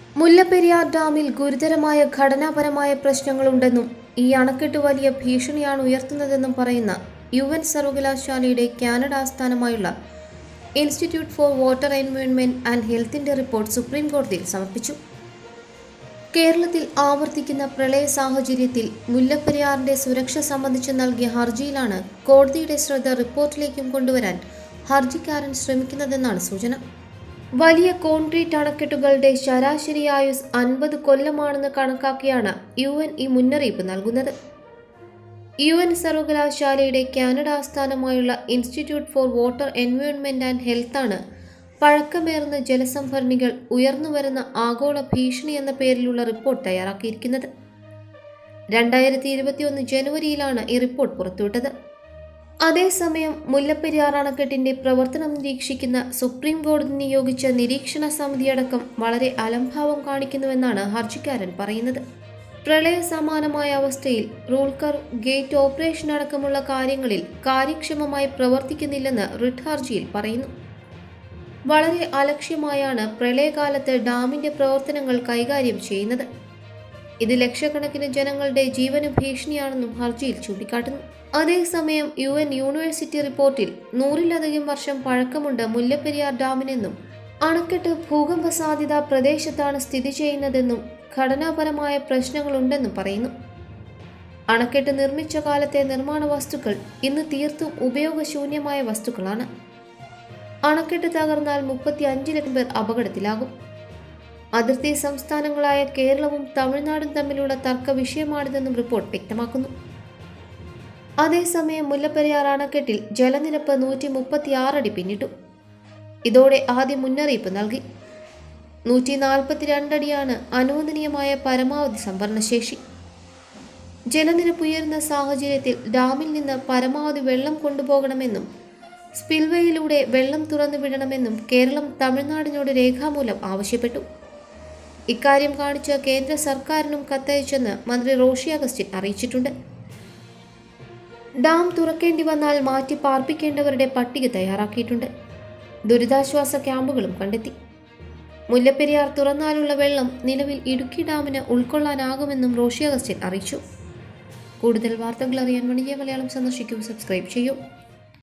മുല്ലപ്പെരിയാർ ഡാമിൽ ഗുരുതരമായ ഘടനാപരമായ പ്രശ്നങ്ങളുണ്ടെന്നും ഈ അണക്കെട്ട് വലിയ ഭീഷണിയാണ് ഉയർത്തുന്നതെന്നും പറയുന്ന യു എൻ സർവകലാശാലയുടെ കാനഡ ആസ്ഥാനമായുള്ള institute for water environment and ഹെൽത്തിന്റെ റിപ്പോർട്ട് സുപ്രീം കോടതിയിൽ സമർപ്പിച്ചു കേരളത്തിൽ ആവർത്തിക്കുന്ന പ്രളയ സാഹചര്യത്തിൽ മുല്ലപ്പെരിയാറിന്റെ സുരക്ഷ സംബന്ധിച്ച് നൽകിയ ഹർജിയിലാണ് കോടതിയുടെ ശ്രദ്ധ റിപ്പോർട്ടിലേക്കും കൊണ്ടുവരാൻ ഹർജിക്കാരൻ ശ്രമിക്കുന്നതെന്നാണ് സൂചന വലിയ കോൺക്രീറ്റ് അണക്കെട്ടുകളുടെ ശരാശരി ആയുസ് അൻപത് കൊല്ലമാണെന്ന് കണക്കാക്കിയാണ് യു എൻ ഈ മുന്നറിയിപ്പ് നൽകുന്നത് യു എൻ സർവകലാശാലയുടെ കാനഡ ആസ്ഥാനമായുള്ള institute for water environment and ഹെൽത്താണ് പഴക്കമേറുന്ന ജലസംഭരണികൾ ഉയർന്നുവരുന്ന ആഗോള ഭീഷണി എന്ന പേരിലുള്ള റിപ്പോർട്ട് തയ്യാറാക്കിയിരിക്കുന്നത് രണ്ടായിരത്തി ഇരുപത്തിയൊന്ന് ജനുവരിയിലാണ് ഈ റിപ്പോർട്ട് പുറത്തുവിട്ടത് അതേസമയം മുല്ലപ്പെരിയാർ അണക്കെട്ടിന്റെ പ്രവർത്തനം നിരീക്ഷിക്കുന്ന സുപ്രീം കോടതി നിയോഗിച്ച നിരീക്ഷണ സമിതിയടക്കം വളരെ അലംഭാവം കാണിക്കുന്നുവെന്നാണ് ഹർജിക്കാരൻ പറയുന്നത് പ്രളയ സമാനമായ അവസ്ഥയിൽ റൂൾ കർവ് ഗേറ്റ് ഓപ്പറേഷൻ അടക്കമുള്ള കാര്യങ്ങളിൽ കാര്യക്ഷമമായി പ്രവർത്തിക്കുന്നില്ലെന്ന് റിട്ട് ഹർജിയിൽ പറയുന്നു വളരെ അലക്ഷ്യമായാണ് പ്രളയകാലത്ത് ഡാമിന്റെ പ്രവർത്തനങ്ങൾ കൈകാര്യം ചെയ്യുന്നത് ഇത് ലക്ഷക്കണക്കിന് ജനങ്ങളുടെ ജീവന് ഭീഷണിയാണെന്നും ഹർജിയിൽ ചൂണ്ടിക്കാട്ടുന്നു അതേസമയം യു എൻ യൂണിവേഴ്സിറ്റി റിപ്പോർട്ടിൽ നൂറിലധികം വർഷം പഴക്കമുണ്ട് മുല്ലപ്പെരിയാർ ഡാമിനെന്നും അണക്കെട്ട് ഭൂകമ്പ സാധ്യത പ്രദേശത്താണ് സ്ഥിതി ചെയ്യുന്നതെന്നും ഘടനാപരമായ പ്രശ്നങ്ങളുണ്ടെന്നും പറയുന്നു അണക്കെട്ട് നിർമ്മിച്ച കാലത്തെ നിർമ്മാണ വസ്തുക്കൾ ഇന്ന് തീർത്തും ഉപയോഗശൂന്യമായ വസ്തുക്കളാണ് അണക്കെട്ട് തകർന്നാൽ മുപ്പത്തി അഞ്ച് ലക്ഷം പേർ അപകടത്തിലാകും അതിർത്തി സംസ്ഥാനങ്ങളായ കേരളവും തമിഴ്നാടും തമ്മിലുള്ള തർക്ക വിഷയമാണിതെന്നും റിപ്പോർട്ട് വ്യക്തമാക്കുന്നു അതേസമയം മുല്ലപ്പെരിയാർ അണക്കെട്ടിൽ ജലനിരപ്പ് നൂറ്റി മുപ്പത്തി അടി പിന്നിട്ടു ഇതോടെ ആദ്യം മുന്നറിയിപ്പ് നൽകി നൂറ്റി നാൽപ്പത്തിരണ്ടടിയാണ് അനുവദനീയമായ പരമാവധി സംഭരണശേഷി ജലനിരപ്പ് ഉയരുന്ന സാഹചര്യത്തിൽ ഡാമിൽ നിന്ന് പരമാവധി വെള്ളം കൊണ്ടുപോകണമെന്നും സ്പിൽവേയിലൂടെ വെള്ളം തുറന്നു വിടണമെന്നും കേരളം തമിഴ്നാടിനോട് രേഖാമൂലം ആവശ്യപ്പെട്ടു ഇക്കാര്യം കാണിച്ച കേന്ദ്ര സർക്കാരിനും കത്തയച്ചെന്ന് മന്ത്രി റോഷി അഗസ്റ്റിൻ അറിയിച്ചിട്ടുണ്ട് ഡാം തുറക്കേണ്ടി വന്നാൽ മാറ്റി പാർപ്പിക്കേണ്ടവരുടെ പട്ടിക തയ്യാറാക്കിയിട്ടുണ്ട് ദുരിതാശ്വാസ ക്യാമ്പുകളും കണ്ടെത്തി മുല്ലപ്പെരിയാർ തുറന്നാലുള്ള വെള്ളം നിലവിൽ ഇടുക്കി ഡാമിന് ഉൾക്കൊള്ളാനാകുമെന്നും റോഷി അഗസ്റ്റിൻ അറിയിച്ചു കൂടുതൽ വാർത്തകൾ അറിയാൻ വണിജ്യ മലയാളം സന്ദർശിക്കൂ സബ്സ്ക്രൈബ് ചെയ്യൂ